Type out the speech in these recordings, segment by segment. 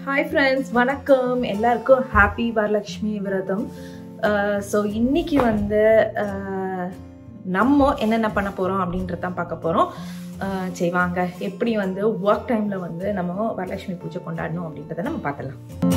Hi friends வணக்கம் எல்லாருக்கும் happy Varalakshmi விரதம் ஸோ இன்னைக்கு வந்து அஹ், நம்ம என்னென்ன பண்ண போகிறோம் அப்படின்றதான் பார்க்க போகிறோம் சரி வாங்க எப்படி வந்து ஒர்க் டைமில் வந்து நம்ம வரலட்சுமி பூஜை கொண்டாடணும் அப்படின்றத நம்ம பார்க்கலாம்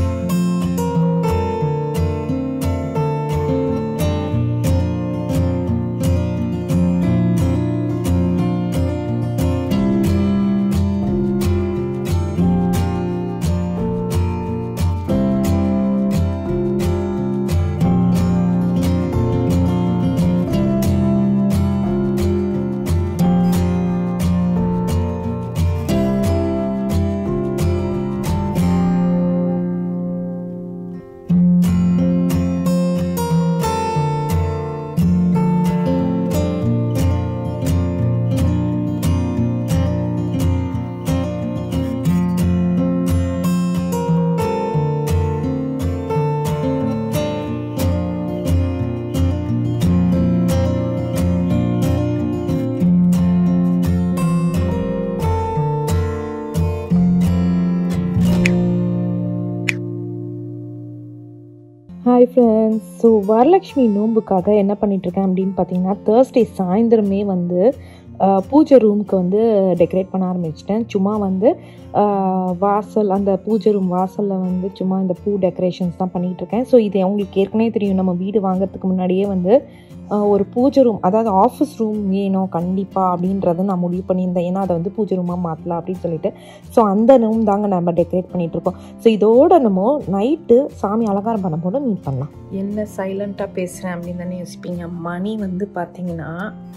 ஹாய் ஃப்ரெண்ட்ஸ் ஸோ வரலக்ஷ்மி நோன்புக்காக என்ன பண்ணிகிட்ருக்கேன் அப்படின்னு பார்த்தீங்கன்னா தேர்ஸ்டே சாயந்தரமே வந்து ஆஹ், பூஜை ரூமுக்கு வந்து டெக்கரேட் பண்ண ஆரம்பிச்சிட்டேன் சும்மா வந்து ஆஹ், வாசல் அந்த பூஜை ரூம் வாசலில் வந்து சும்மா இந்த பூ டெக்கரேஷன்ஸ் தான் பண்ணிகிட்டு இருக்கேன் ஸோ இது உங்களுக்கு ஏற்கனவே தெரியும் நம்ம வீடு வாங்குறதுக்கு முன்னாடியே வந்து ஆஹ், ஒரு பூஜை ரூம் அதாவது ஆஃபீஸ் ரூம் வேணும் கண்டிப்பாக அப்படின்றத நான் முடிவு பண்ணியிருந்தேன் ஏன்னா அதை வந்து பூஜை ரூமாக மாற்றலாம் அப்படின்னு சொல்லிட்டு ஸோ அந்த ரூம் தாங்க நம்ம டெக்கரேட் பண்ணிகிட்டு இருக்கோம் ஸோ இதோட நம்ம நைட்டு சாமி அலங்காரம் பண்ணும்போது மீட் பண்ணலாம் என்ன சைலண்ட்டாக பேசுகிறேன் அப்படின்னு தானே யோசிப்பீங்க மணி வந்து பார்த்தீங்கன்னா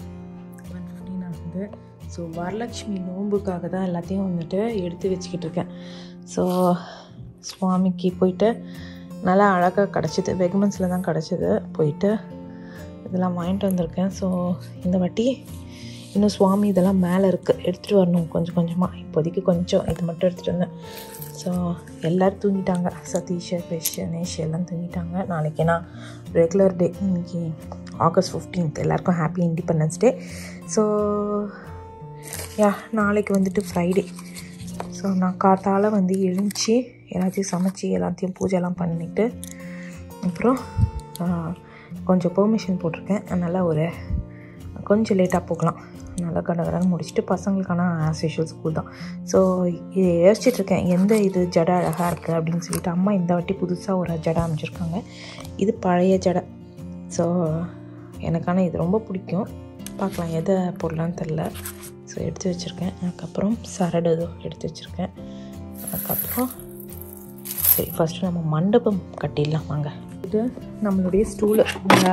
ஒன் ஃபிஃப்டின் ஆகுது ஸோ வரலட்சுமி நோன்புக்காக தான் எல்லாத்தையும் வந்துட்டு எடுத்து வச்சுக்கிட்டு இருக்கேன் ஸோ சுவாமிக்கு போயிட்டு நல்லா அழகாக கிடச்சிது வெகுமன்ஸில் தான் கிடச்சிது போயிட்டு இதெல்லாம் வாங்கிட்டு வந்திருக்கேன் ஸோ இந்த வாட்டி இன்னும் சுவாமி இதெல்லாம் மேலே இருக்குது எடுத்துகிட்டு வரணும் கொஞ்சம் கொஞ்சமாக இப்போதைக்கு கொஞ்சம் இது மட்டும் எடுத்துகிட்டு வந்தேன் ஸோ எல்லோரும் தூங்கிட்டாங்க சதீஷ் கிரிஷ் நேஷ் எல்லாம் தூங்கிட்டாங்க நாளைக்கு நான் ரெகுலர் டே இன்னைக்கு ஆகஸ்ட் ஃபிஃப்டீன்த் எல்லாருக்கும் happy independence day so yeah நாளைக்கு வந்துட்டு ஃப்ரைடே ஸோ நான் காத்தால் வந்து எழுந்துச்சி எல்லாத்தையும் சமைச்சி எல்லாத்தையும் பூஜைலாம் பண்ணிவிட்டு அப்புறம் ஆ, கொஞ்சம் பெர்மிஷன் போட்டிருக்கேன் அதனால் ஒரு கொஞ்சம் லேட்டாக போகலாம் நல்லா கடகடன்னு முடிச்சுட்டு பசங்களுக்கான ஆஸ் யூஷுவல் ஸ்கூல் தான் ஸோ யோசிச்சுட்டு இருக்கேன் எந்த இது ஜடை அழகாக இருக்குது அப்படின்னு சொல்லிட்டு அம்மா இந்த வாட்டி புதுசாக ஒரு ஜடை அமைச்சிருக்காங்க இது பழைய ஜடை ஸோ எனக்கான இது ரொம்ப பிடிக்கும் பார்க்கலாம் எதை போடலான்னு தெரில ஸோ எடுத்து வச்சுருக்கேன் அதுக்கப்புறம் சரடு ஏதோ எடுத்து வச்சுருக்கேன் அதுக்கப்புறம் சரி ஃபஸ்ட்டு நம்ம மண்டபம் கட்டிடலாம் வாங்க இது நம்மளுடைய ஸ்டூலு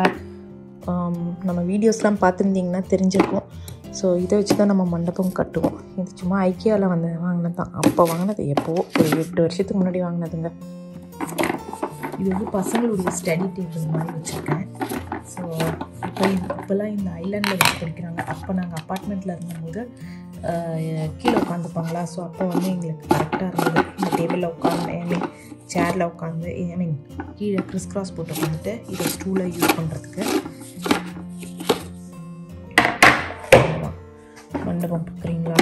நம்ம வீடியோஸ்லாம் பார்த்துருந்தீங்கன்னா தெரிஞ்சிருக்கும் ஸோ இதை வச்சு தான் நம்ம மண்டபம் கட்டுவோம் இது சும்மா ஐக்கியாவில் வந்து வாங்கினது தான் அப்போ வாங்கினது எப்போ ஒரு எட்டு வருஷத்துக்கு முன்னாடி வாங்கினதுங்க இது வந்து பசங்களுடைய ஸ்டடி டேபிள் மாதிரி வச்சுருக்கேன் ஸோ இப்போ இப்போல்லாம் இந்த ஐலாண்டில் வச்சு படிக்கிறாங்க அப்போ நாங்கள் அப்பார்ட்மெண்ட்டில் இருந்தபோது ஆஹ், கீழே உட்காந்துப்பாங்களா ஸோ அப்போ வந்து எங்களுக்கு கரெக்டாக இருந்தது இந்த டேபிளில் உட்காந்து ஐ மீன் சேரில் உட்காந்து ஐ மீன் கீழே கிறிஸ் கிராஸ் போட்டு உட்காந்துட்டு இதை ஸ்டூலை யூஸ் பண்ணுறதுக்கு மண்டபம் பார்க்குறீங்களா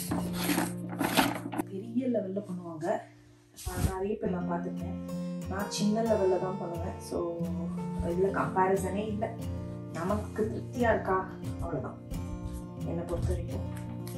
பெரிய லெவலில் பண்ணுவாங்க ஆஹ் நிறைய பேர் நான் பார்த்துருக்கேன் நான் சின்ன லெவலில் தான் பண்ணுவேன் ஸோ இதில் கம்பேரிசனே இல்லை நமக்கு திருப்தியாக இருக்கா அவ்வளோதான் என்னை பொறுத்த வரைக்கும்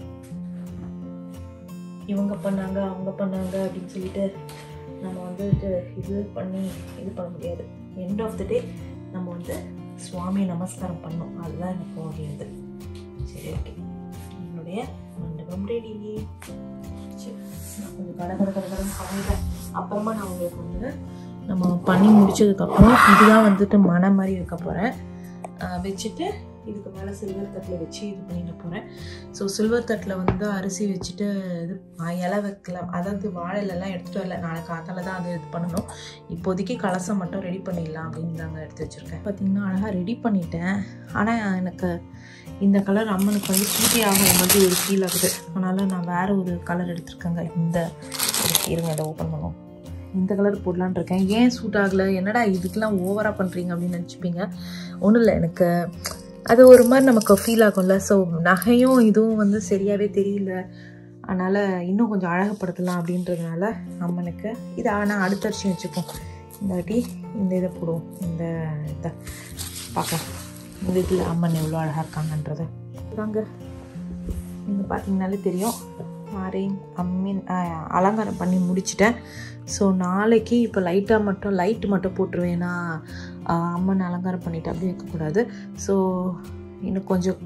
இவங்க பண்ணாங்க அவங்க பண்ணாங்க அப்படின்னு சொல்லிட்டு நம்ம வந்துட்டு இது பண்ணி இது பண்ண முடியாது எண்ட் ஆஃப் த டே நம்ம வந்து சுவாமி நமஸ்காரம் பண்ணோம் அதுதான் எனக்கு ஓடியது சரி ஓகே என்னுடைய மண்டபம் ரெடி நான் கொஞ்சம் கட கட கட கடன்னு பண்ணிட்டேன் அப்புறமா நான் உங்களுக்கு வந்து நம்ம பண்ணி முடிச்சதுக்கப்புறம் இதுதான் வந்துட்டு மனை மாதிரி வைக்க போகிறேன் வச்சுட்டு இதுக்கு மேலே சில்வர் தட்டில் வச்சு இது பண்ணிட போகிறேன் ஸோ சில்வர் தட்டில் வந்து அரிசி வச்சுட்டு இது ஆ, இலை வைக்கலாம் அதாவது வாழை இலைலாம் எடுத்துகிட்டு வரல நாளைக்கு காத்தால தான் அது இது பண்ணணும் இப்போதைக்கு கலசம் மட்டும் ரெடி பண்ணிடலாம் அப்படின்னு தாங்க எடுத்து வச்சுருக்கேன் பார்த்தீங்கன்னா அழகாக ரெடி பண்ணிட்டேன் ஆனால் எனக்கு இந்த கலர் அம்மனுக்கு வந்து சூட்டி ஆகிற மாதிரி ஒரு ஃபீல் ஆகுது அதனால் நான் வேறு ஒரு கலர் எடுத்திருக்கேங்க இந்த ஒரு இருங்க இதை ஓப்பன் பண்ணுவோம் இந்த கலர் போடலான்னு இருக்கேன் ஏன் சூட் ஆகலை என்னடா இதுக்கெல்லாம் ஓவராக பண்ணுறீங்க அப்படின்னு நினச்சிப்பீங்க ஒன்றும் இல்லை எனக்கு அது ஒரு மாதிரி நமக்கு ஃபீல் ஆகும்ல ஸோ நகையும் இதுவும் வந்து சரியாகவே தெரியல அதனால் இன்னும் கொஞ்சம் அழகுப்படுத்தலாம் அப்படின்றதுனால அம்மனுக்கு இதை ஆனால் அடுத்த வருஷம் வச்சுப்போம் இந்த வாட்டி இந்த இதை போடுவோம் இந்த இதை பார்க்கலாம் இந்த இதில் அம்மன் எவ்வளோ அழகாக இருக்காங்கன்றது தாங்க நீங்கள் பார்த்தீங்கனாலே தெரியும் மாறேன் அம்மின் அலங்காரம் பண்ணி முடிச்சிட்டேன் ஸோ நாளைக்கு இப்போ லைட்டாக மட்டும் லைட்டு மட்டும் போட்டுருவேன் ஏன்னா அம்மன் அலங்காரம் பண்ணிட்டு அப்படியே இருக்கக்கூடாது ஸோ இன்னும் கொஞ்சம்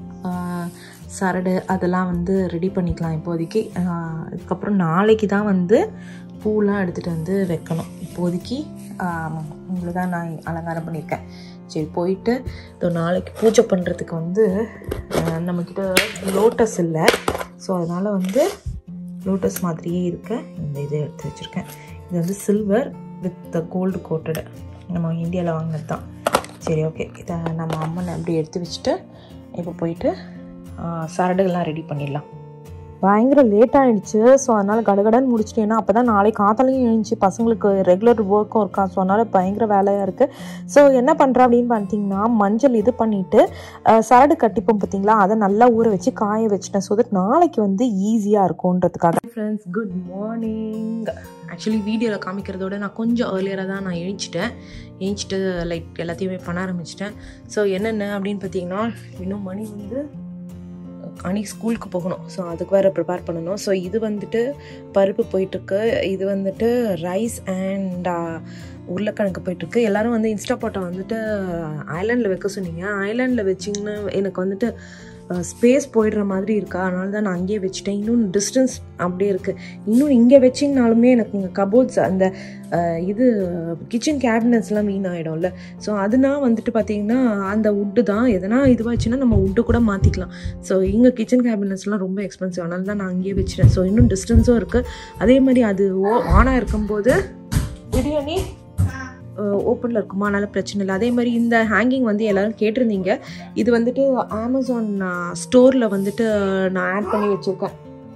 சரடு அதெல்லாம் வந்து ரெடி பண்ணிக்கலாம் இப்போதைக்கு அதுக்கப்புறம் நாளைக்கு தான் வந்து பூலாம் எடுத்துகிட்டு வந்து வைக்கணும் இப்போதைக்கு உங்களை தான் நான் அலங்காரம் பண்ணியிருக்கேன் சரி போயிட்டு இதோ நாளைக்கு பூஜை பண்ணுறதுக்கு வந்து நம்மக்கிட்ட லோட்டஸ் இல்லை ஸோ அதனால் வந்து லோட்டஸ் மாதிரியே இருக்க இந்த இதை எடுத்து வச்சுருக்கேன் இது வந்து சில்வர் வித் கோல்டு கோட்டடு நம்ம இந்தியாவில் வாங்கினது தான் சரி ஓகே இதை நம்ம அம்மனை அப்படி எடுத்து வச்சுட்டு இப்போ போயிட்டு சரடுகள்லாம் ரெடி பண்ணிடலாம் பயங்கர லேட் ஆகிடுச்சு ஸோ அதனால் கடகடன்னு முடிச்சிட்டேன்னா அப்போ தான் நாளைக்கு காத்தாலையும் எழுந்துச்சு பசங்களுக்கு ரெகுலர் ஒர்க்கும் இருக்கா ஸோ அதனால் பயங்கர வேலையாக இருக்குது ஸோ என்ன பண்ணுறேன் அப்படின்னு பார்த்தீங்கன்னா மஞ்சள் இது பண்ணிவிட்டு சரடு கட்டிப்போம் பார்த்தீங்களா அதை நல்லா ஊற வச்சு காய வச்சுட்டேன் ஸோ தட் நாளைக்கு வந்து ஈஸியாக இருக்கும்ன்றதுக்காக ஃப்ரெண்ட்ஸ் குட் மார்னிங் ஆக்சுவலி வீடியோவில் காமிக்கிறதோட நான் கொஞ்சம் ஏர்லியராக தான் நான் எழுச்சிட்டேன் எழுச்சிட்டு லைட் எல்லாத்தையுமே பண்ண ஆரம்பிச்சிட்டேன் ஸோ என்னென்ன அப்படின்னு பார்த்தீங்கன்னா இன்னும் மணி வந்து அன்னைக்கு ஸ்கூலுக்கு போகணும் ஸோ அதுக்கு வேறு ப்ரிப்பேர் பண்ணணும் ஸோ இது வந்துட்டு பருப்பு போயிட்டுருக்கு இது வந்துட்டு ரைஸ் அண்ட் உருளைக்கிழங்கு போயிட்டுருக்கு எல்லோரும் வந்து இன்ஸ்டா போட்டோ வந்துட்டு ஐலாண்டில் வைக்க சொன்னீங்க ஐலாண்டில் வச்சிங்கன்னா எனக்கு வந்துட்டு ஸ்பேஸ் போயிடுற மாதிரி இருக்கா அதனால தான் நான் அங்கேயே வச்சுட்டேன் இன்னும் டிஸ்டன்ஸ் அப்படியே இருக்குது இன்னும் இங்கே வச்சிங்கனாலுமே எனக்கு இங்கே கபோர்ட்ஸ் அந்த இது கிச்சன் கேபினட்ஸ்லாம் வீணாயிடும்ல ஸோ அதுனா வந்துட்டு பார்த்தீங்கன்னா அந்த உட்டு தான் எதனா இதுவாச்சுன்னா நம்ம உட்டு கூட மாற்றிக்கலாம் ஸோ இங்கே கிச்சன் கேபினட்ஸ்லாம் ரொம்ப எக்ஸ்பென்சிவ் அதனால தான் நான் அங்கேயே வச்சுட்டேன் ஸோ இன்னும் டிஸ்டன்ஸும் இருக்குது அதே மாதிரி அது ஓ ஆனாக இருக்கும்போது பிரியாணி ஓப்பனில் இருக்குமா அதனால் பிரச்சனை இல்லை அதே மாதிரி இந்த ஹேங்கிங் வந்து எல்லோரும் கேட்டிருந்தீங்க இது வந்துட்டு அமேசான் ஸ்டோரில் வந்துட்டு நான் ஆட் பண்ணி வச்சுருக்கேன்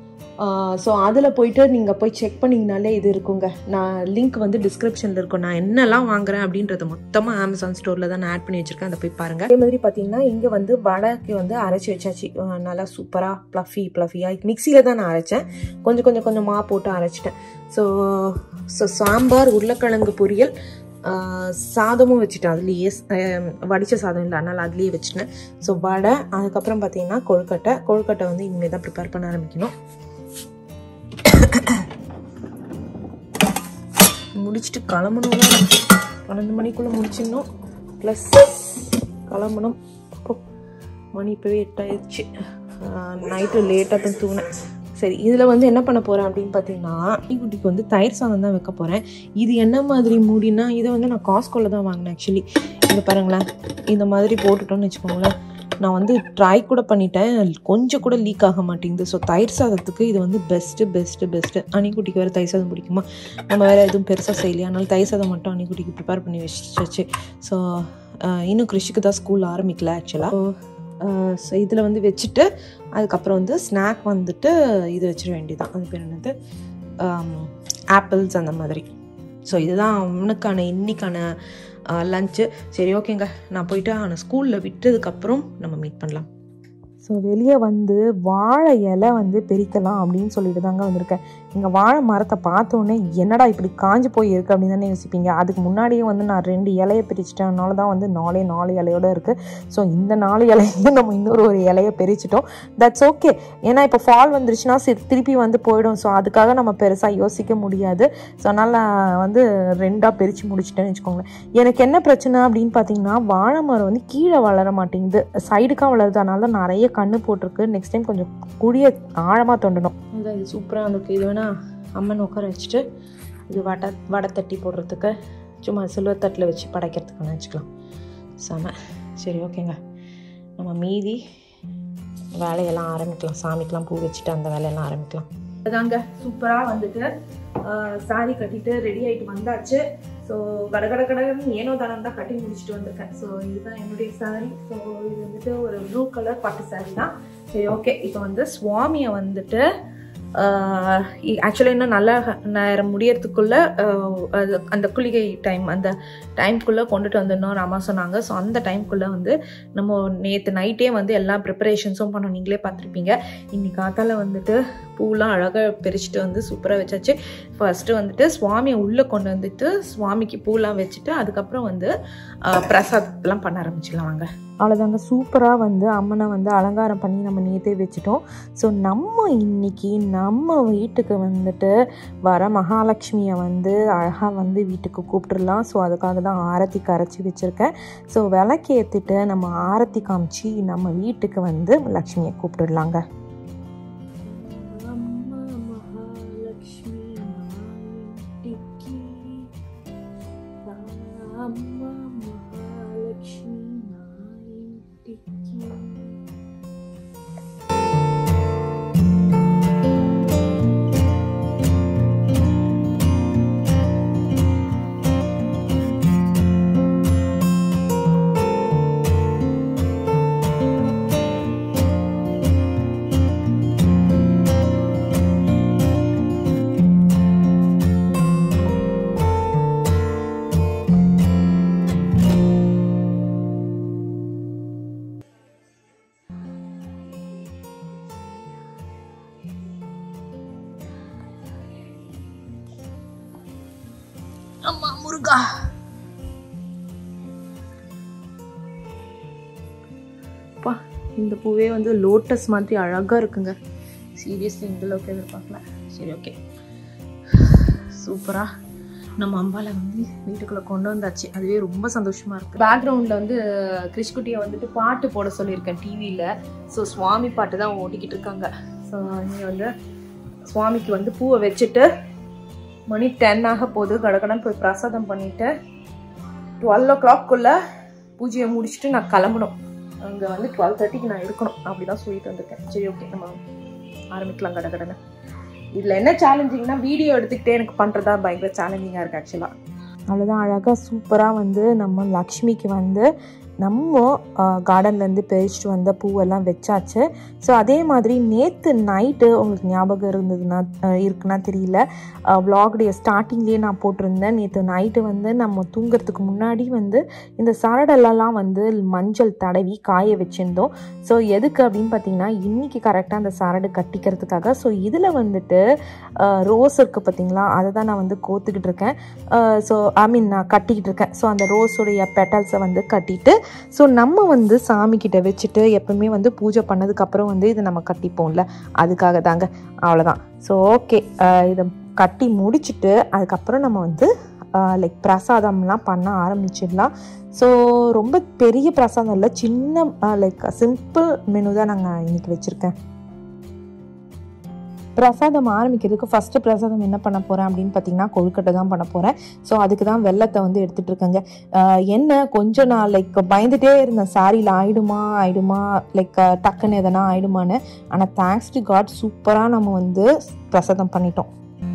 ஸோ அதில் போயிட்டு நீங்கள் போய் செக் பண்ணிங்கனாலே இது இருக்குங்க நான் லிங்க் வந்து டிஸ்கிரிப்ஷனில் இருக்கும் நான் என்னெல்லாம் வாங்குறேன் அப்படின்றத மொத்தமாக அமேசான் ஸ்டோரில் தான் நான் ஆட் பண்ணி வச்சுருக்கேன் அதை போய் பாருங்கள் அதே மாதிரி பார்த்தீங்கன்னா இங்கே வந்து வடைக்கு வந்து அரைச்சி வச்சாச்சு நல்லா சூப்பராக ப்ளஃபி ப்ளஃபியாக மிக்சியில் தான் நான் அரைச்சேன் கொஞ்சம் கொஞ்சம் கொஞ்சமாக போட்டு அரைச்சிட்டேன் ஸோ ஸோ சாம்பார் உருளைக்கிழங்கு பொரியல் சாதமும் வச்சுட்டேன் அதுலேயே வடித்த சாதம் இல்லை அதனால் அதுலேயே வச்சுட்டேன் ஸோ வடை அதுக்கப்புறம் பார்த்தீங்கன்னா கொழுக்கட்டை கொழுக்கட்டை வந்து இனிமேல் தான் ப்ரிப்பேர் பண்ண ஆரம்பிக்கணும் முடிச்சுட்டு கிளம்பணும்னா பன்னெண்டு மணிக்குள்ளே முடிச்சிடணும் ப்ளஸ் கிளம்பணும் அப்போ மணி இப்போவே எட்டாயிடுச்சு நைட்டு லேட்டாக தான் தூங்கினேன் சரி இதில் வந்து என்ன பண்ண போகிறேன் அப்படின்னு பார்த்தீங்கன்னா குட்டிக்கு வந்து தயிர் சாதம் தான் வைக்க போகிறேன் இது என்ன மாதிரி மூடினா இதை வந்து நான் காஸ்கோவில் தான் வாங்கினேன் ஆக்சுவலி இங்கே பாருங்களேன் இந்த மாதிரி போட்டுட்டோன்னு வச்சுக்கோங்களேன் நான் வந்து ட்ரை கூட பண்ணிட்டேன் கொஞ்சம் கூட லீக் ஆக மாட்டேங்குது ஸோ தயிர் சாதத்துக்கு இது வந்து பெஸ்ட்டு பெஸ்ட்டு பெஸ்ட்டு அணிக்குட்டிக்கு வேறு தயிர் சாதம் பிடிக்குமா நம்ம வேறு எதுவும் பெருசாக செய்யலையா அதனால தயிர் சாதம் மட்டும் அணிக்குட்டிக்கு ப்ரிப்பேர் பண்ணி வச்சு ஸோ இன்னும் கிருஷிக்கு தான் ஸ்கூல் ஆரம்பிக்கல ஆக்சுவலாக ஸோ இதில் வந்து வச்சுட்டு அதுக்கப்புறம் வந்து ஸ்நாக் வந்துட்டு இது வச்சிட வேண்டியதான் அது பேர் என்னது ஆப்பிள்ஸ் அந்த மாதிரி ஸோ இதுதான் அவனுக்கான இன்னைக்கான லஞ்சு சரி ஓகேங்க நான் போயிட்டு அவனை ஸ்கூலில் விட்டதுக்கப்புறம் நம்ம மீட் பண்ணலாம் ஸோ வெளியே வந்து வாழை இலை வந்து பிரிக்கலாம் அப்படின்னு சொல்லிட்டு தாங்க வந்திருக்கேன் இங்கே வாழை மரத்தை பார்த்தோன்னே என்னடா இப்படி காஞ்சு போய் இருக்குது அப்படின்னு தானே யோசிப்பீங்க அதுக்கு முன்னாடியே வந்து நான் ரெண்டு இலையை பிரிச்சிட்டேன் அதனால தான் வந்து நாலே நாலு இலையோட இருக்குது ஸோ இந்த நாலு இலையில நம்ம இன்னொரு ஒரு இலையை பிரிச்சிட்டோம் தட்ஸ் ஓகே ஏன்னா இப்போ ஃபால் வந்துருச்சுன்னா சரி திருப்பி வந்து போயிடும் ஸோ அதுக்காக நம்ம பெருசாக யோசிக்க முடியாது ஸோ அதனால் நான் வந்து ரெண்டாக பிரித்து முடிச்சிட்டேன்னு வச்சுக்கோங்களேன் எனக்கு என்ன பிரச்சனை அப்படின்னு பார்த்தீங்கன்னா வாழை மரம் வந்து கீழே வளர மாட்டேங்குது சைடுக்காக வளருது அதனால நிறைய கண்ணு போட்டிருக்கு நெக்ஸ்ட் டைம் கொஞ்சம் குழிய ஆழமாக தோண்டணும் இது சூப்பராக இருந்திருக்கு இது வேணால் அம்மன் உட்கார வச்சுட்டு இது வடை வடை தட்டி போடுறதுக்கு சும்மா சில்வர் தட்டில் வச்சு படைக்கிறதுக்கு வச்சுக்கலாம் செம சரி ஓகேங்க நம்ம மீதி வேலையெல்லாம் ஆரம்பிக்கலாம் சாமிக்கெலாம் பூ வச்சுட்டு அந்த வேலையெல்லாம் ஆரம்பிக்கலாம் அதாங்க சூப்பராக வந்துட்டு சாரி கட்டிட்டு ரெடி ஆகிட்டு வந்தாச்சு ஸோ கடகட கடகடன்னு ஏனோ தானம் தான் கட்டி முடிச்சுட்டு வந்திருக்கேன் ஸோ இதுதான் என்னுடைய சாரி ஸோ இது வந்துட்டு ஒரு ப்ளூ கலர் பட்டு சாரி தான் சரி ஓகே இப்போ வந்து சுவாமியை வந்துட்டு ஆக்சுவலாக இன்னும் நல்ல நேரம் முடியறதுக்குள்ளே அது அந்த குளிகை டைம் அந்த டைம்குள்ளே கொண்டுட்டு வந்துடணும் அம்மா சொன்னாங்க ஸோ அந்த டைம்குள்ளே வந்து நம்ம நேற்று நைட்டே வந்து எல்லா ப்ரிப்பரேஷன்ஸும் பண்ணோம் நீங்களே பார்த்துருப்பீங்க இன்னைக்கு காத்தால வந்துட்டு பூலாம் அழகாக பிரிச்சுட்டு வந்து சூப்பராக வச்சாச்சு ஃபர்ஸ்ட்டு வந்துட்டு சுவாமியை உள்ளே கொண்டு வந்துட்டு சுவாமிக்கு பூலாம் வச்சுட்டு அதுக்கப்புறம் வந்து பிரசாத்லாம் பண்ண ஆரம்பிச்சிடலாம் வாங்க அவ்வளோதாங்க சூப்பராக வந்து அம்மனை வந்து அலங்காரம் பண்ணி நம்ம நேற்றே வச்சுட்டோம் ஸோ நம்ம இன்னைக்கு நம்ம வீட்டுக்கு வந்துட்டு வர மகாலட்சுமியை வந்து அழகாக வந்து வீட்டுக்கு கூப்பிட்டுடலாம் ஸோ அதுக்காக தான் ஆரத்தி கரைச்சி வச்சுருக்கேன் ஸோ விளக்கேற்றிட்டு நம்ம ஆரத்தி காமிச்சு நம்ம வீட்டுக்கு வந்து லக்ஷ்மியை கூப்பிட்டுடலாங்க அம்மா மகாலட்சுமி நாயகிக்கு அம்மா மகாலட்சுமி நாயகிக்கு அம்மா முருகா அப்பா இந்த பூவே வந்து லோட்டஸ் மாதிரி அழகா இருக்குங்க சீரியஸ்லி இந்த அளவுக்கு எதிர்பார்க்கல சரி ஓகே சூப்பரா நம்ம அம்பால வந்து வீட்டுக்குள்ள கொண்டு வந்தாச்சு அதுவே ரொம்ப சந்தோஷமா இருக்கு பேக்ரவுண்ட்ல வந்து கிறிஷ்குட்டியை வந்துட்டு பாட்டு போட சொல்லியிருக்கேன் டிவியில ஸோ சுவாமி பாட்டு தான் ஓட்டிக்கிட்டு இருக்காங்க ஸோ இங்கே வந்து சுவாமிக்கு வந்து பூவை வச்சுட்டு மணி டென் ஆக போகுது கடகடன் போய் பிரசாதம் பண்ணிட்டு டுவெல் ஓ கிளாக்குள்ளே பூஜையை முடிச்சுட்டு நான் கிளம்பணும் அங்கே வந்து டுவெல் தேர்ட்டிக்கு நான் இருக்கணும் அப்படி தான் சொல்லிட்டு வந்திருக்கேன் சரி ஓகே நம்ம ஆரம்பிக்கலாம் கடகடனை இதில் என்ன சேலஞ்சிங்னா வீடியோ எடுத்துக்கிட்டே எனக்கு பண்ணுறதா பயங்கர சேலஞ்சிங்காக இருக்குது ஆக்சுவலாக அவ்வளோதான் அழகாக சூப்பராக வந்து நம்ம லக்ஷ்மிக்கு வந்து நம்ம கார்டன்லேருந்து பறிச்சுட்டு வந்த பூவெல்லாம் வச்சாச்சு ஸோ அதே மாதிரி நேற்று நைட்டு உங்களுக்கு ஞாபகம் இருந்ததுன்னா அஹ், இருக்குன்னா தெரியல விலாகுடைய ஸ்டார்டிங்லேயே நான் போட்டிருந்தேன் நேற்று நைட்டு வந்து நம்ம தூங்குறதுக்கு முன்னாடி வந்து இந்த சரடெல்லாம் வந்து மஞ்சள் தடவி காய வச்சுருந்தோம் ஸோ எதுக்கு அப்படின்னு பார்த்தீங்கன்னா இன்றைக்கி கரெக்டாக அந்த சரடு கட்டிக்கிறதுக்காக ஸோ இதில் வந்துட்டு ரோஸ் இருக்குது பார்த்தீங்களா அதை தான் நான் வந்து கோத்துக்கிட்டு இருக்கேன் ஸோ ஐ மீன் நான் கட்டிக்கிட்டு இருக்கேன் ஸோ அந்த ரோஸுடைய பெட்டல்ஸை வந்து கட்டிட்டு ஸோ நம்ம வந்து சாமி கிட்ட வச்சுட்டு எப்பவுமே வந்து பூஜை பண்ணதுக்கப்புறம் வந்து இதை நம்ம கட்டிப்போம்ல அதுக்காக தாங்க அவ்வளோதான் ஸோ ஓகே இதை கட்டி முடிச்சுட்டு அதுக்கப்புறம் நம்ம வந்து லைக் பிரசாதம்லாம் பண்ண ஆரம்பிச்சிடலாம் ஸோ ரொம்ப பெரிய பிரசாதம் இல்லை சின்ன லைக் சிம்பிள் மெனு தான் நாங்கள் இன்னைக்கு வச்சுருக்கேன் பிரசாதம் ஆரம்பிக்கிறதுக்கு ஃபஸ்ட்டு பிரசாதம் என்ன பண்ண போகிறேன் அப்படின்னு பார்த்தீங்கன்னா கொழுக்கட்டை தான் பண்ண போகிறேன் ஸோ அதுக்கு தான் வெள்ளத்தை வந்து எடுத்துகிட்டு இருக்கேங்க ஆஹ் என்ன கொஞ்சம் நான் லைக் பயந்துட்டே இருந்தேன் சாரியில் ஆயிடுமா ஆயிடுமா லைக் டக்குன்னு எதனா ஆயிடுமான்னு ஆனால் தேங்க்ஸ் டு காட் சூப்பராக நம்ம வந்து பிரசாதம் பண்ணிட்டோம்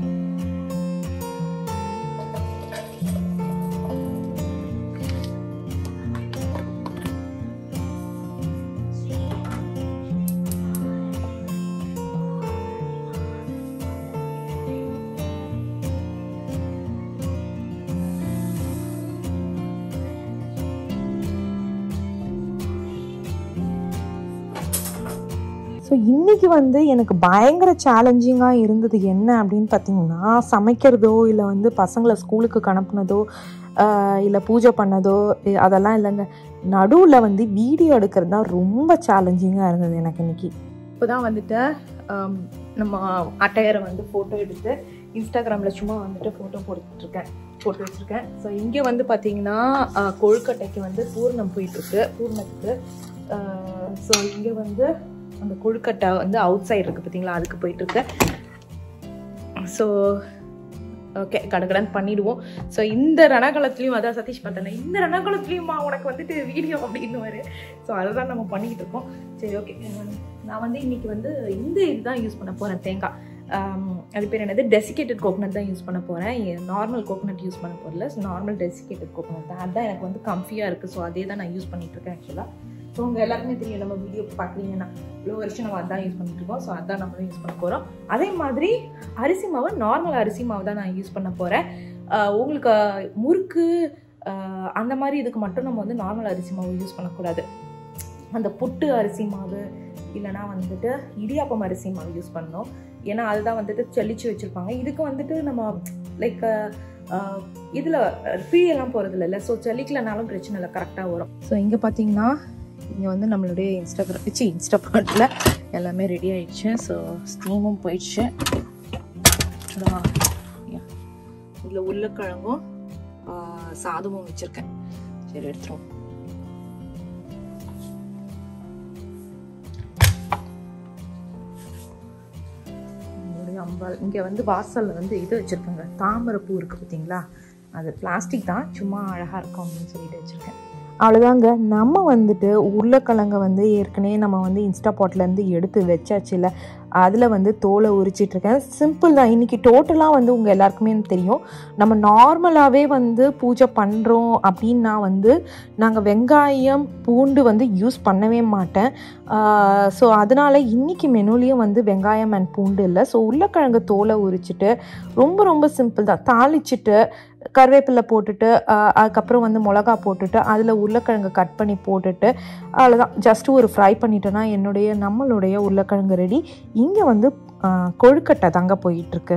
ஸோ இன்னைக்கு வந்து எனக்கு பயங்கர சேலஞ்சிங்காக இருந்தது என்ன அப்படின்னு பார்த்தீங்கன்னா சமைக்கிறதோ இல்லை வந்து பசங்களை ஸ்கூலுக்கு அனுப்புனதோ இல்லை பூஜை பண்ணதோ இ- அதெல்லாம் இல்லைங்க நடுவில் வந்து வீடியோ எடுக்கிறது தான் ரொம்ப சேலஞ்சிங்காக இருந்தது எனக்கு இன்னைக்கு இப்போ தான் வந்துட்டு ஆம், நம்ம அட்டையரை வந்து ஃபோட்டோ எடுத்து இன்ஸ்டாகிராமில் சும்மா வந்துட்டு ஃபோட்டோ போட்டுட்ருக்கேன் போட்டு வச்சுருக்கேன் ஸோ இங்கே வந்து பார்த்தீங்கன்னா ஆ, கொழுக்கட்டைக்கு வந்து பூர்ணம் போயிட்டுருக்கு பூர்ணத்துக்கு ஸோ இங்கே வந்து அந்த கொழுக்கட்டை வந்து அவுட் சைடு இருக்குது பார்த்தீங்களா அதுக்கு போயிட்டுருக்கு ஸோ ஓகே கடகடன் பண்ணிடுவோம் ஸோ இந்த ரணகாலத்துலேயும் அதான் சதீஷ் பார்த்தேன் இந்த ரணகாலத்துலேயுமா உனக்கு வந்துட்டு வீடியோ அப்படின்னு வரு ஸோ அதை தான் நம்ம பண்ணிக்கிட்டு இருக்கோம் சரி ஓகே நான் வந்து இன்னைக்கு வந்து இந்த இதுதான் யூஸ் பண்ண போகிறேன் தேங்காய் ஆம், அது பேர் என்னது டெசிகேட்டட் கோகனட் தான் யூஸ் பண்ண போகிறேன் நார்மல் கோகனட் யூஸ் பண்ண போகிறல நார்மல் டெசிகேட்டட் கோகனட் தான் அதுதான் எனக்கு வந்து கம்ஃபியாக இருக்குது ஸோ அதே தான் நான் யூஸ் பண்ணிட்டு இருக்கேன் ஆக்சுவலாக ஸோ உங்கள் எல்லாருக்குமே தெரியும் நம்ம வீடியோ பார்க்குறீங்கன்னா இவ்வளோ வருஷம் நம்ம அதான் யூஸ் பண்ணிட்டு இருக்கோம் ஸோ அதான் நம்மளும் யூஸ் பண்ண போகிறோம் அதே மாதிரி அரிசி மாவு நார்மல் அரிசி மாவு தான் நான் யூஸ் பண்ண போகிறேன் உங்களுக்கு முறுக்கு ஆஹ் அந்த மாதிரி இதுக்கு மட்டும் நம்ம வந்து நார்மல் அரிசி மாவு யூஸ் பண்ணக்கூடாது அந்த புட்டு அரிசி மாவு இல்லைனா வந்துட்டு இடியாப்பம் அரிசி மாவு யூஸ் பண்ணணும் ஏன்னா அதுதான் வந்துட்டு செழிச்சு வச்சுருப்பாங்க இதுக்கு வந்துட்டு நம்ம லைக் இதில் பீடியெல்லாம் போகிறது இல்லை ஸோ செழிக்கலனாலும் பிரச்சனை இல்லை கரெக்டாக வரும் ஸோ இங்கே பார்த்தீங்கன்னா இங்கே வந்து நம்மளுடைய இன்ஸ்டாகிராம் சி இன்ஸ்டாகிராமில் எல்லாமே ரெடி ஆயிடுச்சு ஸோ ஸ்டீமும் போயிடுச்சு இதில் உருளைக்கிழங்கும் ஆஹ், சாதமும் வச்சுருக்கேன் சரி எடுத்துருவோம் நம்மளுடைய அம்பாள் இங்கே வந்து வாசலில் வந்து இது வச்சுருக்காங்க தாமரை பூ இருக்குது பார்த்தீங்களா அது பிளாஸ்டிக் தான் சும்மா அழகாக இருக்கும் அப்படின்னு சொல்லிட்டு வச்சுருக்கேன் அவ்வளோதாங்க நம்ம வந்துட்டு உருளைக்கிழங்க வந்து ஏற்கனவே நம்ம வந்து இன்ஸ்டா பாட்லேருந்து எடுத்து வச்சாச்சுல அதில் வந்து தோலை உரிச்சிட்டு இருக்கேன் சிம்பிள் தான் இன்றைக்கி டோட்டலாக வந்து உங்கள் எல்லாருக்குமே தெரியும் நம்ம நார்மலாகவே வந்து பூஜை பண்ணுறோம் அப்படின்னா வந்து நாங்கள் வெங்காயம் பூண்டு வந்து யூஸ் பண்ணவே மாட்டேன் ஸோ அதனால் இன்றைக்கி மெனுலேயும் வந்து வெங்காயம் அண்ட் பூண்டு இல்லை ஸோ உருளைக்கிழங்கு தோலை உரிச்சிட்டு ரொம்ப ரொம்ப சிம்பிள் தான் தாளிச்சிட்டு கருவேப்பிலை போட்டுட்டு ஆஹ் அதுக்கப்புறம் வந்து மிளகா போட்டுட்டு அதில் உருளைக்கிழங்கு கட் பண்ணி போட்டுட்டு அவ்வளோதான் ஜஸ்ட் ஒரு ஃப்ரை பண்ணிட்டோன்னா என்னுடைய நம்மளுடைய உருளைக்கிழங்கு ரெடி இங்கே வந்து ஆஹ் கொழுக்கட்டை தாங்க போயிட்டுருக்கு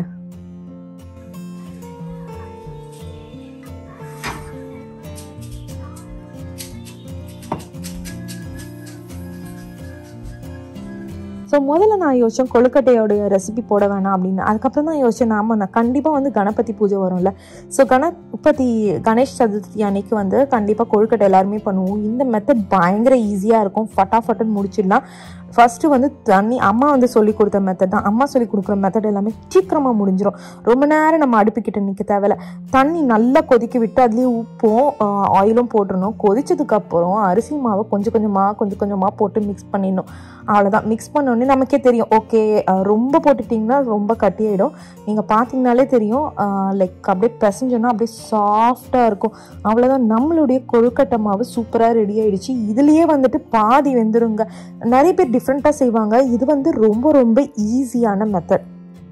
ஸோ முதல்ல நான் யோசித்தேன் கொழுக்கட்டையோடைய ரெசிபி போட வேணாம் அப்படின்னு அதுக்கப்புறம் தான் யோசிச்சேன் நாம நான் கண்டிப்பாக வந்து கணபதி பூஜை வரும்ல ஸோ கணபதி கணேஷ் சதுர்த்தி அன்னைக்கு வந்து கண்டிப்பாக கொழுக்கட்டை எல்லாருமே பண்ணுவோம் இந்த மெத்தட் பயங்கர ஈஸியாக இருக்கும் ஃபட்டாஃபட்டுன்னு முடிச்சிடலாம் ஃபஸ்ட்டு வந்து தண்ணி அம்மா வந்து சொல்லி கொடுத்த மெத்தட் தான் அம்மா சொல்லி கொடுக்குற மெத்தட் எல்லாமே சீக்கிரமாக முடிஞ்சிடும் ரொம்ப நேரம் நம்ம அடுப்புக்கிட்ட நிற்க தேவையில்ல தண்ணி நல்லா கொதிக்க விட்டு அதுலேயே உப்பும் ஆயிலும் போட்டுடணும் கொதிச்சதுக்கப்புறம் அரிசி மாவை கொஞ்சம் கொஞ்சமாக கொஞ்சம் கொஞ்சமாக போட்டு மிக்ஸ் பண்ணிடணும் அவ்வளோதான் மிக்ஸ் பண்ணோடனே நமக்கே தெரியும் ஓகே ரொம்ப போட்டுட்டிங்கன்னா ரொம்ப கட்டியாயிடும் நீங்கள் பார்த்தீங்கனாலே தெரியும் லைக் அப்படியே பிசைஞ்சோன்னா அப்படியே சாஃப்டாக இருக்கும் அவ்வளோதான் நம்மளுடைய கொழுக்கட்டை மாவு சூப்பராக ரெடி ஆயிடுச்சு இதுலேயே வந்துட்டு பாதி வெந்துருங்க நிறைய பேர் டிஃப்ரெண்ட்டாக செய்வாங்க இது வந்து ரொம்ப ரொம்ப ஈஸியான மெத்தட்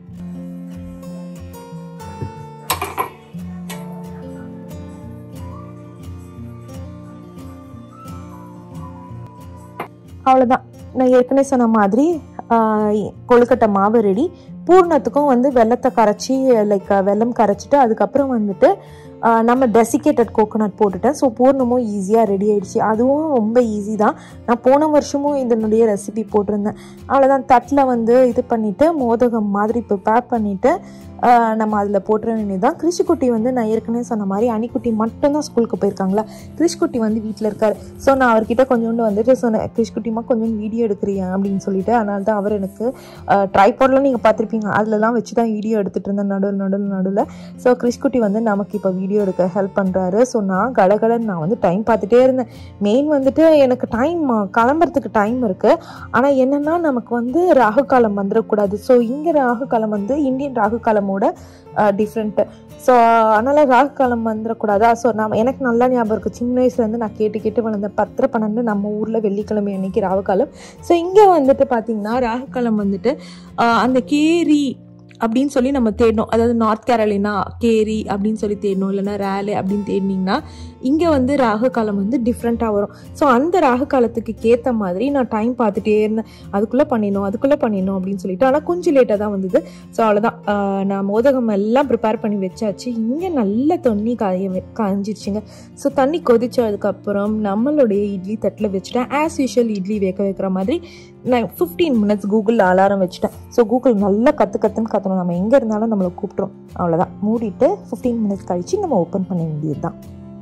அவ்வளோதான் நான் ஏற்கனவே சொன்ன மாதிரி ஆஹ், கொழுக்கட்டை மாவு ரெடி பூர்ணத்துக்கும் வந்து வெள்ளத்தை கரைச்சி லைக் வெல்லம் கரைச்சிட்டு அதுக்கப்புறம் வந்துட்டு ஆஹ், நம்ம டெசிகேட்டட் கோகோனட் போட்டுட்டேன் ஸோ பூர்ணமும் ஈஸியாக ரெடி ஆயிடுச்சு அதுவும் ரொம்ப ஈஸி தான் நான் போன வருஷமும் இதனுடைய ரெசிபி போட்டிருந்தேன் அவ்வளோதான் தட்டில் வந்து இது பண்ணிவிட்டு மோதகம் மாதிரி ப்ரிப்பேர் பண்ணிவிட்டு நம்ம அதில் போட்டுற வேண்டியதுதான் கிருஷிக்குட்டி வந்து நான் ஏற்கனவே சொன்ன மாதிரி அணிக்குட்டி மட்டும்தான் ஸ்கூலுக்கு போயிருக்காங்களா கிருஷ்குட்டி வந்து வீட்டில் இருக்கார் ஸோ நான் அவர்கிட்ட கொஞ்சோண்டு வந்துட்டு சொன்னேன் கிருஷ்குட்டிமா கொஞ்சம் வீடியோ எடுக்கிறியா அப்படின்னு சொல்லிட்டு அதனால தான் அவர் எனக்கு ட்ரைபாட்லாம் நீங்கள் பார்த்துருப்பீங்க அதிலலாம் வச்சு தான் வீடியோ எடுத்துகிட்டு இருந்தேன் நடுவில் நடுவில் நடுவில் ஸோ கிருஷ்குட்டி வந்து நமக்கு இப்போ வீடியோ எடுக்க ஹெல்ப் பண்ணுறாரு ஸோ நான் கடகடன் நான் வந்து டைம் பார்த்துட்டே இருந்தேன் மெயின் வந்துட்டு எனக்கு டைம் கிளம்புறதுக்கு டைம் இருக்குது ஆனால் என்னென்னா நமக்கு வந்து ராகு காலம் வந்துடக்கூடாது ஸோ இங்கே ராகு காலம் வந்து இந்தியன் ராகு காலமோட டிஃப்ரெண்ட்டு ஸோ அதனால் ராகு காலம் வந்துடக்கூடாதா ஸோ நம்ம எனக்கு நல்லா ஞாபகம் இருக்குது சின்ன வயசுலேருந்து நான் கேட்டு கேட்டு வளர்ந்தேன் பத்திர பன்னெண்டு நம்ம ஊரில் வெள்ளிக்கிழமை அன்னைக்கு ராகு காலம் ஸோ இங்கே வந்துட்டு பார்த்தீங்கன்னா ராகு காலம் வந்துட்டு ஆஹ், அந்த கேரி அப்படின்னு சொல்லி நம்ம தேடணும் அதாவது நார்த் கேரளினா கேரி அப்படின்னு சொல்லி தேடணும் இல்லைன்னா ரேலே அப்படின்னு தேடினீங்கன்னா இங்கே வந்து ராகு காலம் வந்து டிஃப்ரெண்ட்டாக வரும் ஸோ அந்த ராகு காலத்துக்கு ஏற்ற மாதிரி நான் டைம் பார்த்துட்டே இருந்தேன் அதுக்குள்ளே பண்ணிடணும் அதுக்குள்ளே பண்ணிடணும் அப்படின்னு சொல்லிட்டு ஆனால் கொஞ்சம் லேட்டாக தான் வந்தது ஸோ அவ்வளோதான் ஆஹ் நான் மோதகம் எல்லாம் ப்ரிப்பேர் பண்ணி வச்சாச்சு இங்கே நல்ல தண்ணி காய வெ- காய்ஞ்சிருச்சுங்க ஸோ தண்ணி கொதிச்சதுக்கப்புறம் நம்மளுடைய இட்லி தட்டில் வச்சுட்டேன் ஆஸ் யூஷுவல் இட்லி வேக வைக்கிற மாதிரி நான் ஃபிஃப்டீன் மினிட்ஸ் கூகுளில் அலாரம் வச்சுட்டேன் ஸோ கூகுள் நல்லா கற்று கற்றுன்னு கற்றணும் நம்ம எங்கே இருந்தாலும் நம்மளை கூப்பிட்றோம் அவ்வளோதான் மூடிட்டு ஃபிஃப்டீன் மினிட்ஸ் கழிச்சு நம்ம ஓப்பன் பண்ண வேண்டியது தான்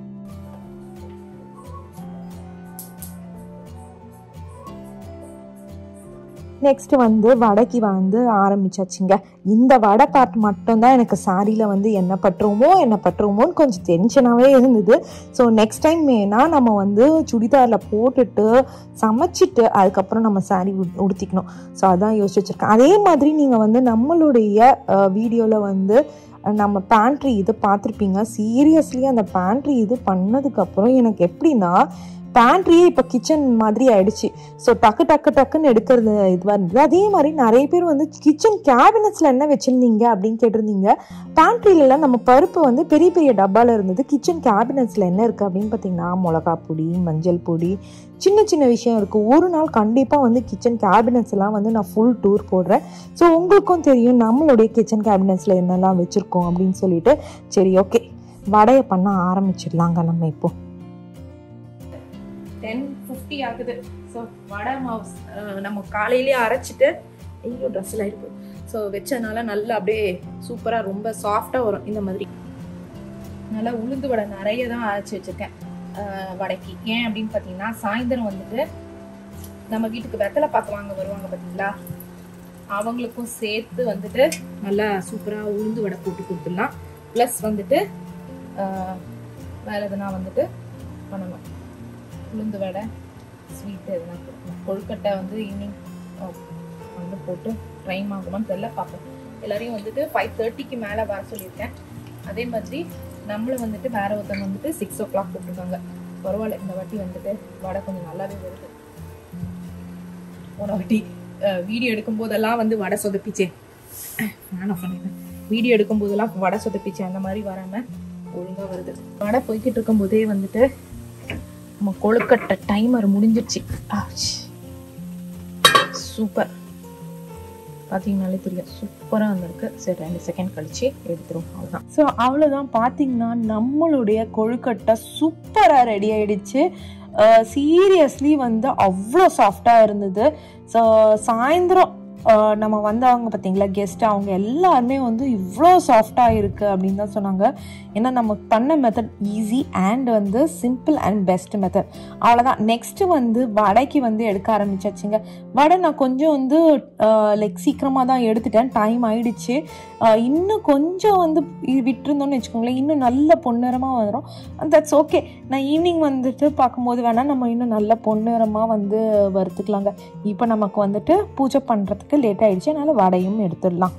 நெக்ஸ்ட் வந்து வடைக்கு வந்து ஆரம்பிச்சாச்சுங்க இந்த வடை பார்ட் மட்டும்தான் எனக்கு சாரியில் வந்து என்ன பட்டுருமோ என்ன பட்டுருமோன்னு கொஞ்சம் டென்ஷனாகவே இருந்தது ஸோ நெக்ஸ்ட் டைம் வேணா நம்ம வந்து சுடிதாரில் போட்டுட்டு சமைச்சிட்டு அதுக்கப்புறம் நம்ம சாரி உடுத்திக்கணும் ஸோ அதான் யோசிச்சு வச்சுருக்கேன் அதே மாதிரி நீங்கள் வந்து நம்மளுடைய வீடியோவில் வந்து அஹ், நம்ம பேண்ட்ரி இது பார்த்துருப்பீங்க சீரியஸ்லி அந்த பேண்ட்ரி இது பண்ணதுக்கப்புறம் எனக்கு எப்படின்னா பேண்ட்ரியே இப்போ கிச்சன் மாதிரி ஆயிடுச்சு ஸோ டக்கு டக்கு டக்குன்னு எடுக்கிறது இதுவாக இருந்தது அதே மாதிரி நிறைய பேர் வந்து கிச்சன் கேபினட்ஸில் என்ன வச்சுருந்தீங்க அப்படின்னு கேட்டிருந்தீங்க பேண்ட்ரியிலலாம் நம்ம பருப்பு வந்து பெரிய பெரிய டப்பாவில் இருந்தது கிச்சன் கேபினட்ஸில் என்ன இருக்குது அப்படின்னு பார்த்தீங்கன்னா மிளகா பொடி மஞ்சள் பொடி சின்ன சின்ன விஷயம் இருக்குது ஒரு நாள் கண்டிப்பாக வந்து கிச்சன் கேபினட்ஸ் எல்லாம் வந்து நான் ஃபுல் டூர் போடுறேன் ஸோ உங்களுக்கும் தெரியும் நம்மளுடைய கிச்சன் கேபினட்ஸில் என்னெல்லாம் வச்சுருக்கோம் அப்படின்னு சொல்லிட்டு சரி ஓகே வடையை பண்ண ஆரம்பிச்சிடலாங்க நம்ம இப்போ டென் ஃபிஃப்டி ஆகுது ஸோ வடை மாவு அஹ், நம்ம காலையிலேயே அரைச்சிட்டு ஐயோ ட்ரெஸ்ஸில் இருக்கு ஸோ வச்சதுனால நல்லா அப்படியே சூப்பராக ரொம்ப சாஃப்டாக வரும் இந்த மாதிரி நல்லா உளுந்து வடை நிறைய தான் அரைச்சி வச்சுருக்கேன் அஹ், வடைக்கு ஏன் அப்படின்னு பார்த்தீங்கன்னா சாயந்தரம் வந்துட்டு நம்ம வீட்டுக்கு வெத்தலை பார்க்க வாங்க வருவாங்க பார்த்தீங்களா அவங்களுக்கும் சேர்த்து வந்துட்டு நல்லா சூப்பராக உளுந்து வடை போட்டு கொடுத்துடலாம் ப்ளஸ் வந்துட்டு அஹ், வேறு எதுனா வந்துட்டு பண்ணணும் உளுந்து வடை ஸ்வீட்டு எதுனா கொடுக்கணும் கொழுக்கட்டை வந்து ஈவினிங் வந்து போட்டு டைம் ஆகுமான்னு தெரியல பார்ப்போம் எல்லாரையும் வந்துட்டு ஃபைவ் தேர்ட்டிக்கு மேலே வர சொல்லியிருக்கேன் அதே மாதிரி நம்மளும் வந்துட்டு வேற ஒருத்தவங்க வந்துட்டு சிக்ஸ் ஓ கிளாக் கூப்பிட்டுருக்காங்க பரவாயில்ல இந்த வாட்டி வந்துட்டு வடை கொஞ்சம் நல்லாவே வருது போன வாட்டி வீடியோ எடுக்கும் போதெல்லாம் வந்து வடை சொதப்பிச்சேன் நான் ஆஃப் பண்ணிடுறேன் வீடியோ எடுக்கும் போதெல்லாம் வடை சொதப்பிச்சேன் அந்த மாதிரி வராமல் ஒழுங்காக வருது வடை போய்கிட்டு இருக்கும்போதே வந்துட்டு நம்ம கொழுக்கட்டை டைமர் முடிஞ்சிருச்சு சூப்பர் பார்த்தீங்கனாலே தெரியும் சூப்பராக வந்திருக்கு சரி ரெண்டு செகண்ட் கழிச்சு எடுத்துரும் அவ்வளோதான் ஸோ அவ்வளோதான் பார்த்தீங்கன்னா நம்மளுடைய கொழுக்கட்டை சூப்பராக ரெடி ஆயிடுச்சு சீரியஸ்லி வந்து அவ்வளோ சாஃப்டாக இருந்தது ஸோ சாயந்தரம் அஹ், நம்ம வந்தவங்க பார்த்தீங்களா கெஸ்ட் அவங்க எல்லாருமே வந்து இவ்வளோ சாஃப்டாக இருக்குது அப்படின்னு தான் சொன்னாங்க ஏன்னா நம்ம பண்ண மெத்தட் ஈஸி அண்ட் வந்து சிம்பிள் அண்ட் பெஸ்ட் மெத்தட் அவ்வளோதான் நெக்ஸ்ட்டு வந்து வடைக்கு வந்து எடுக்க ஆரம்பிச்சாச்சுங்க வடை நான் கொஞ்சம் வந்து லைக் சீக்கிரமாக தான் எடுத்துட்டேன் டைம் ஆயிடுச்சு அஹ், இன்னும் கொஞ்சம் வந்து இ- விட்டிருந்தோம்னு வச்சுக்கோங்களேன் இன்னும் நல்ல பொன்னிறமாக வரும் தட்ஸ் ஓகே நான் ஈவினிங் வந்துட்டு பார்க்கும்போது வேணால் நம்ம இன்னும் நல்ல பொன்னிறமாக வந்து வறுத்துக்கலாங்க இப்போ நமக்கு வந்துட்டு பூஜை பண்ணுறதுக்கு லேட் ஆயிடுச்சு அதனால வடையும் எடுத்துடலாம்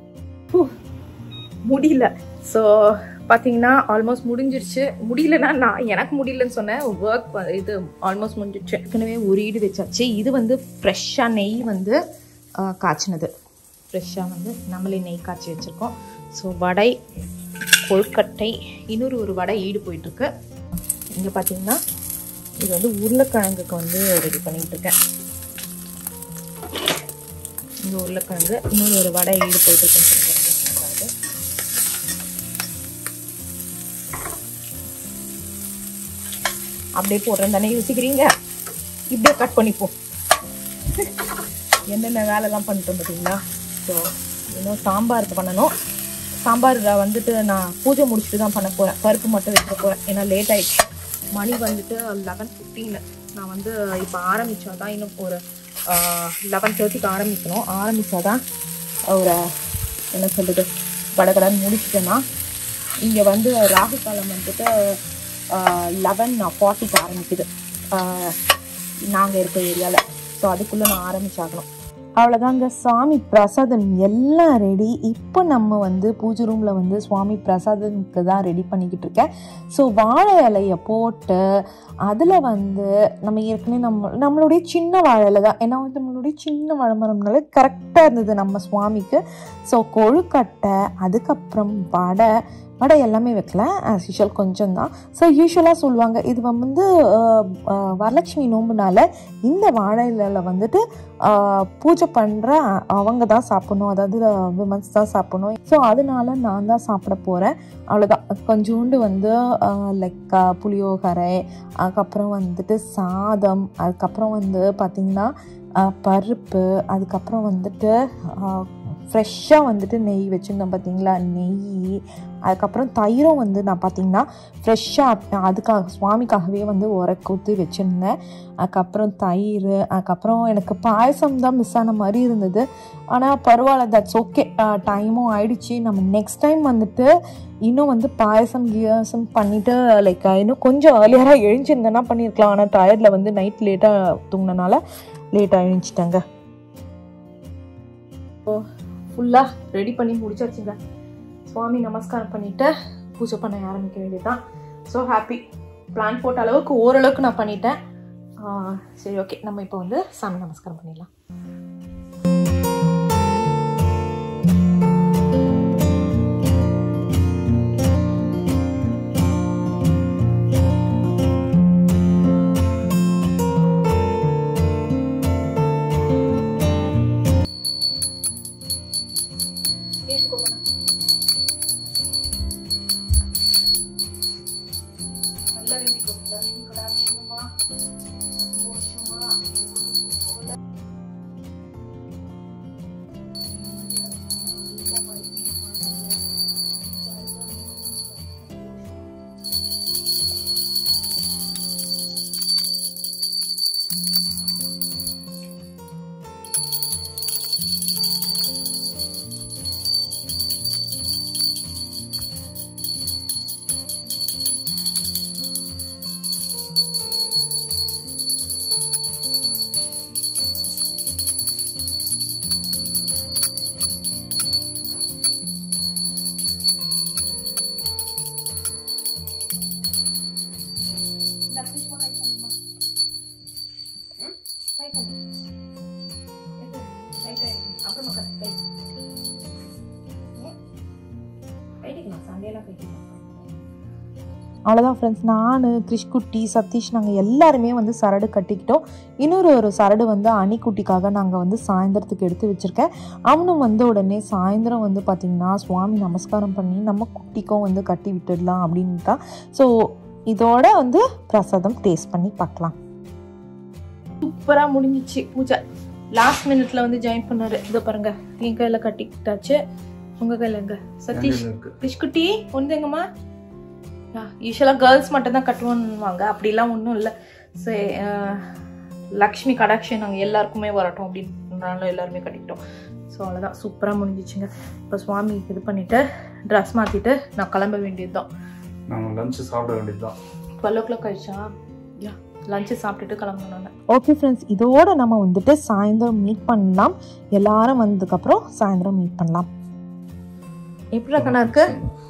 முடியல ஸோ பார்த்தீங்கன்னா ஆல்மோஸ்ட் முடிஞ்சிருச்சு முடியலன்னா நான் எனக்கு முடியலன்னு சொன்னேன் ஒர்க் இது ஆல்மோஸ்ட் முடிஞ்சிருச்சு ஏற்கனவே ஒரு ஈடு வச்சாச்சு இது வந்து ஃப்ரெஷ்ஷாக நெய் வந்து ஆஹ், காய்ச்சினது ஃப்ரெஷ்ஷாக வந்து நம்மளே நெய் காய்ச்சி வச்சுருக்கோம் ஸோ வடை கொழுக்கட்டை இன்னொரு ஒரு வடை ஈடு போயிட்டுருக்கு இங்கே பார்த்தீங்கன்னா இது வந்து உருளைக்கிழங்குக்கு வந்து ரெடி பண்ணிகிட்டு இருக்கேன் இந்த உருளைக்கிழங்கு இன்னொரு ஒரு வடை ஈடு போயிட்டு இருக்குன்னு சொல்லுங்க அப்படியே போடுறேன் தானே யோசிக்கிறீங்க இப்படியே கட் பண்ணிப்போம் என்னென்ன வேலைலாம் பண்ணிட்டோம் பார்த்தீங்களா ஸோ இன்னும் சாம்பாருக்கு பண்ணணும் சாம்பார் வந்துட்டு நான் பூஜை முடிச்சுட்டு தான் பண்ண போகிறேன் பருப்பு மட்டும் வைக்க போகிறேன் ஏன்னா லேட் ஆயிடுச்சு மணி வந்துட்டு லெவன் ஃபிஃப்டீன் நான் வந்து இப்போ ஆரம்பித்தாதான் இன்னும் ஒரு லெவன் தேர்ட்டிக்கு ஆரம்பிக்கணும் ஆரம்பித்தாதான் ஒரு என்ன சொல்கிறது கடகடன்னு முடிச்சிட்டேன்னா இங்கே வந்து ராகு காலம் வந்துட்டு லெவன் ஃபார்ட்டிக்கு ஆரம்பிக்குது நாங்கள் இருக்க ஏரியாவில் ஸோ அதுக்குள்ளே நான் ஆரம்பிச்சாகணும் அவ்வளோதாங்க சாமி பிரசாதம் எல்லாம் ரெடி இப்போ நம்ம வந்து பூஜை ரூமில் வந்து சுவாமி பிரசாதத்துக்கு தான் ரெடி பண்ணிக்கிட்டு இருக்கேன் ஸோ வாழை இலையை போட்டு அதில் வந்து நம்ம ஏற்கனவே நம்ம நம்மளுடைய சின்ன வாழை இலை தான் ஏன்னா வந்து நம்மளுடைய சின்ன வாழை மரம்னால கரெக்டாக இருந்தது நம்ம சுவாமிக்கு ஸோ கொழுக்கட்டை அதுக்கப்புறம் வடை வடை எல்லாமே வைக்கல ஆஸ் யூஷுவல் கொஞ்சம் தான் ஸோ யூஸ்வலாக சொல்லுவாங்க இது வந்து அஹ், அஹ், வரலட்சுமி நோம்புனால இந்த வாழை இலையில வந்துட்டு ஆஹ் பூஜை பண்ணுற அவங்க தான் சாப்பிடணும் அதாவது விமன்ஸ் தான் சாப்பிடணும் ஸோ அதனால நான் தான் சாப்பிட போகிறேன் அவ்வளோதான் கொஞ்சோண்டு வந்து லைக் புளியோகரை அதுக்கப்புறம் வந்துட்டு சாதம் அதுக்கப்புறம் வந்து பார்த்திங்கன்னா ஆஹ் பருப்பு அதுக்கப்புறம் வந்துட்டு ஃப்ரெஷ்ஷாக வந்துட்டு நெய் வச்சுருந்தேன் பார்த்தீங்களா நெய் அதுக்கப்புறம் தயிரும் வந்து நான் பார்த்தீங்கன்னா ஃப்ரெஷ்ஷாக அதுக்காக சுவாமிக்காகவே வந்து உரக்கு ஊற்றி வச்சுருந்தேன் அதுக்கப்புறம் தயிர் அதுக்கப்புறம் எனக்கு பாயசம் தான் மிஸ் ஆன மாதிரி இருந்தது ஆனால் பரவாயில்ல தட்ஸ் ஓகே டைமும் ஆயிடுச்சு நம்ம நெக்ஸ்ட் டைம் வந்துட்டு இன்னும் வந்து பாயசம் கியாசம் பண்ணிவிட்டு லைக் இன்னும் கொஞ்சம் ஏர்லியராக எழுஞ்சிருந்தேன்னா பண்ணியிருக்கலாம் ஆனால் டயர்டில் வந்து நைட் லேட்டாக தூங்கினனால லேட்டாக எழுஞ்சிட்டாங்க ஃபுல்லாக ரெடி பண்ணி முடிச்சாச்சுங்க சுவாமி நமஸ்காரம் பண்ணிட்டு பூஜை பண்ண ஆரம்பிக்க வேண்டியதுதான் ஸோ ஹாப்பி பிளான் போட்ட அளவுக்கு ஓரளவுக்கு நான் பண்ணிட்டேன் ஆ, சரி ஓகே நம்ம இப்போ வந்து சாமி நமஸ்காரம் பண்ணிடலாம் நல்லா வேண்டிக்கோ லக்ஷ்மி கடாட்சியமா சந்தோஷமா போல லக்ஷ்மி கை பண்ணுமா ம் கை பண்ணு இது, கை கை அப்புறமா கை கை ம். கைட்டிக்கலாம் சண்டையெல்லாம் கைட்டிக்கலாம் அவ்வளோதான் ஃப்ரெண்ட்ஸ் நான் கிறிஷ்குட்டி சதீஷ் நாங்கள் எல்லாருமே வந்து சரடு கட்டிக்கிட்டோம் இன்னொரு ஒரு சரடு வந்து அணிக்குட்டிக்காக நாங்கள் வந்து சாயந்தரத்துக்கு எடுத்து வச்சுருக்கேன் அவனும் வந்து உடனே சாயந்தரம் வந்து பார்த்திங்கன்னா சுவாமி நமஸ்காரம் பண்ணி நம்ம குட்டிக்கும் வந்து கட்டி விட்டுடலாம் அப்படின்ட்டா ஸோ இதோட வந்து பிரசாதம் டேஸ்ட் பண்ணி பார்க்கலாம் சூப்பராக முடிஞ்சிச்சு பூஜை லாஸ்ட் மினிட்ல வந்து ஜாயின் பண்ணாரு இதோ பாருங்க என் கையில கட்டிக்கிட்டாச்சு உங்க கையில எங்க சதீஷ் பிஷ்குட்டி ஒன்று எங்கம்மா யூஸ்வலாக கேர்ள்ஸ் மட்டும் தான் கட்டுவோன்னுவாங்க அப்படிலாம் ஒன்றும் இல்லை சரி லக்ஷ்மி கடாட்சி நாங்கள் எல்லாருக்குமே வரட்டும் அப்படின்றனால எல்லாருமே கட்டிக்கிட்டோம் ஸோ அவ்வளோதான் சூப்பராக முடிஞ்சிச்சுங்க இப்போ சுவாமி இது பண்ணிவிட்டு ட்ரெஸ் மாற்றிட்டு நான் கிளம்ப வேண்டியது தான் நம்ம லஞ்ச் சாப்பிட வேண்டியதுதான் டுவெல் ஓ கிளாக் ஆயிடுச்சா யா லஞ்சு சாப்பிட்டுட்டு கிளம்பணும் நான் ஓகே ஃப்ரெண்ட்ஸ் இதோட நம்ம வந்துட்டு சாயந்தரம் மீட் பண்ணலாம் எல்லாரும் வந்ததுக்கப்புறம் சாயந்தரம் மீட் பண்ணலாம் எப்படி கண்ணா இருக்கு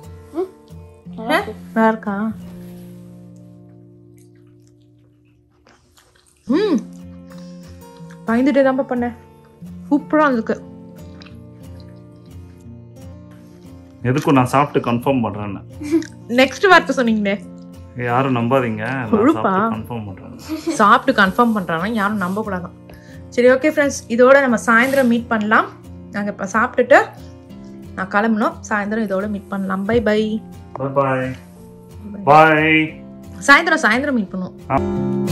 நல்லா இருக்கா ம் பயந்துட்டே தான் பண்ணேன் சூப்பராக இருக்கு எதுக்கும் நான் சாப்பிட்டு கன்ஃபார்ம் பண்றேன்னு நெக்ஸ்ட் வார்த்தை சொன்னீங்களே யாரும் நம்பாதீங்க கொழுப்பா? கன்ஃபார்ம் பண்றேன் சாப்பிட்டு கன்ஃபார்ம் பண்ணுறாங்க யாரும் நம்பக்கூடாதான் சரி ஓகே ஃப்ரெண்ட்ஸ் இதோட நம்ம சாயந்தரம் மீட் பண்ணலாம் நாங்கள் இப்போ சாப்பிட்டுட்டு நான் கிளம்பணும் சாயந்தரம் இதோட மீட் பண்ணலாம் பை பை பாய் பாய் சாயந்தரம் சாயந்தரம் மீட் பண்ணுவோம்